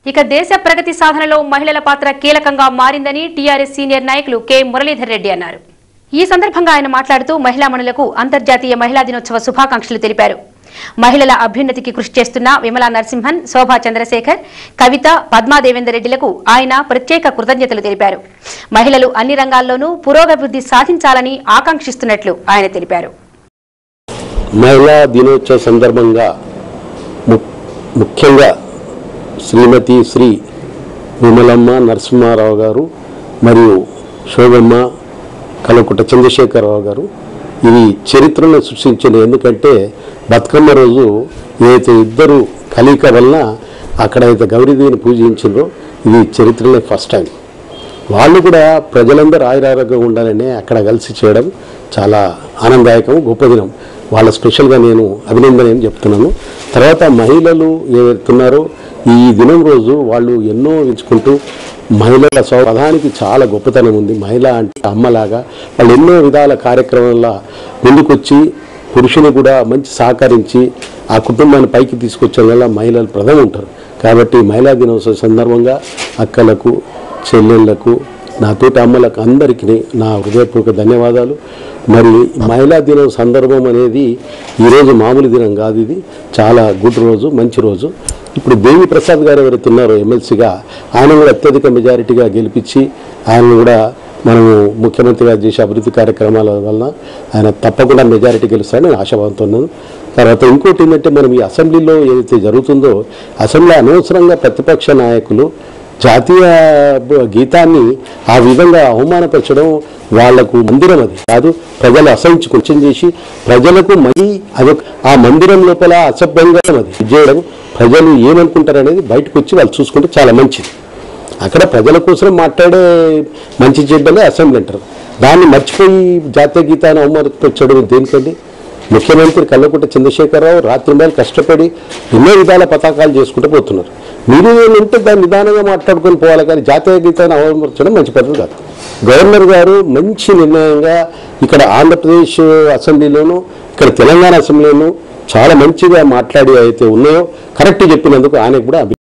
ఇక దేశ ప్రగతి సాధనలో మహిళల పాత్ర కీలకంగా మారిందని టీఆర్ఎస్ సీనియర్ నాయకులు కె మురళీధర్ రెడ్డి అన్నారు ఈ సందర్భంగా ఆయన మాట్లాడుతూ మహిళామణులకు అంతర్జాతీయ మహిళా దినోత్సవ శుభాకాంక్షలు తెలిపారు మహిళల అభ్యున్నతికి కృషి చేస్తున్న విమలా నరసింహన్ శోభా చంద్రశేఖర్ కవిత పద్మాదేవేందర్ రెడ్డిలకు ఆయన ప్రత్యేక కృతజ్ఞతలు తెలిపారు మహిళలు అన్ని రంగాల్లోనూ పురోగభివృద్ధి సాధించాలని ఆకాంక్షిస్తున్నట్లు ఆయన తెలిపారు మహిళా దినోత్సవ సందర్భంగా ము- ముఖ్యంగా శ్రీమతి శ్రీ విమలమ్మ నరసింహారావు గారు మరియు శోభమ్మ కలకుట చంద్రశేఖరరావు గారు ఇది చరిత్రను సృష్టించింది ఎందుకంటే బతుకమ్మ రోజు ఏదైతే ఇద్దరు కలిక వలన అక్కడైతే గౌరీదేవిని పూజించిందో ఇది చరిత్రలో ఫస్ట్ టైం వాళ్ళు కూడా ప్రజలందరూ ఆయురారోగ్యంగా ఉండాలని అక్కడ కలిసి చేయడం చాలా ఆనందదాయకం గొప్ప దినం వాళ్ళ స్పెషల్గా నేను అభినందన అని చెప్తున్నాను తర్వాత మహిళలు ఏవైతున్నారో ఈ దినం రోజు వాళ్ళు ఎన్నో ఎంచుకుంటూ మహిళల స్వధానికి చాలా గొప్పతనం ఉంది మహిళ అంటే అమ్మలాగా వాళ్ళు ఎన్నో విధాల కార్యక్రమాల ముందుకొచ్చి పురుషుని కూడా మంచి సహకరించి ఆ కుటుంబాన్ని పైకి తీసుకొచ్చే వల్ల మహిళలు ప్రథమ ఉంటారు కాబట్టి మహిళా దినోత్సవ సందర్భంగా అక్కలకు చెల్లెళ్లకు నా తోటి అమ్మలకు అందరికీ నా హృదయపూర్వక ధన్యవాదాలు మరి మహిళా దినం సందర్భం అనేది ఈరోజు మామూలు దినం కాదు ఇది చాలా గుడ్ రోజు మంచి రోజు ఇప్పుడు దేవి ప్రసాద్ గారు ఎవరైతే ఉన్నారో ఎమ్మెల్సీగా ఆయన కూడా అత్యధిక మెజారిటీగా గెలిపించి ఆయన కూడా మనము ముఖ్యమంత్రిగా చేసే అభివృద్ధి కార్యక్రమాల వలన ఆయన తప్పకుండా మెజారిటీ గెలుస్తారని నేను ఆశాభావంతో ఉన్నాను తర్వాత ఇంకోటి ఏంటంటే మనం ఈ అసెంబ్లీలో ఏదైతే జరుగుతుందో అసెంబ్లీ అనవసరంగా ప్రతిపక్ష నాయకులు జాతీయ బ- గీతాన్ని ఆ విధంగా అవమానపరచడం వాళ్లకు మందిరం అది కాదు ప్రజలు అసహించి కొంచెం చేసి ప్రజలకు మరీ అది ఆ మందిరం లోపల అసభ్యంగా అది ఇది చేయడం ప్రజలు ఏమనుకుంటారనేది బయటకు వచ్చి వాళ్ళు చూసుకుంటే చాలా మంచిది అక్కడ ప్రజల కోసం మాట్లాడే మంచి చెడ్డలే అసెంబ్లీ అంటారు దాన్ని మర్చిపోయి జాతీయ గీతాన్ని అవమానపరచడం దేనికండి ముఖ్యమంత్రి కల్లకుంట చంద్రశేఖరరావు రాత్రి మేలు కష్టపడి ఎన్నో విధాల పతాకాలు చేసుకుంటూ పోతున్నారు మీరు ఉంటే దాన్ని నిదానంగా మాట్లాడుకొని పోవాలి కానీ జాతీయ గీతాన్ని అవమానపరచడం మంచి పద్ధతి కాదు గవర్నర్ గారు మంచి నిర్ణయంగా ఇక్కడ ఆంధ్రప్రదేశ్ అసెంబ్లీలోను ఇక్కడ తెలంగాణ అసెంబ్లీలోను చాలా మంచిగా మాట్లాడి అయితే ఉన్నాయో కరెక్ట్ చెప్పినందుకు ఆయనకు కూడా అభి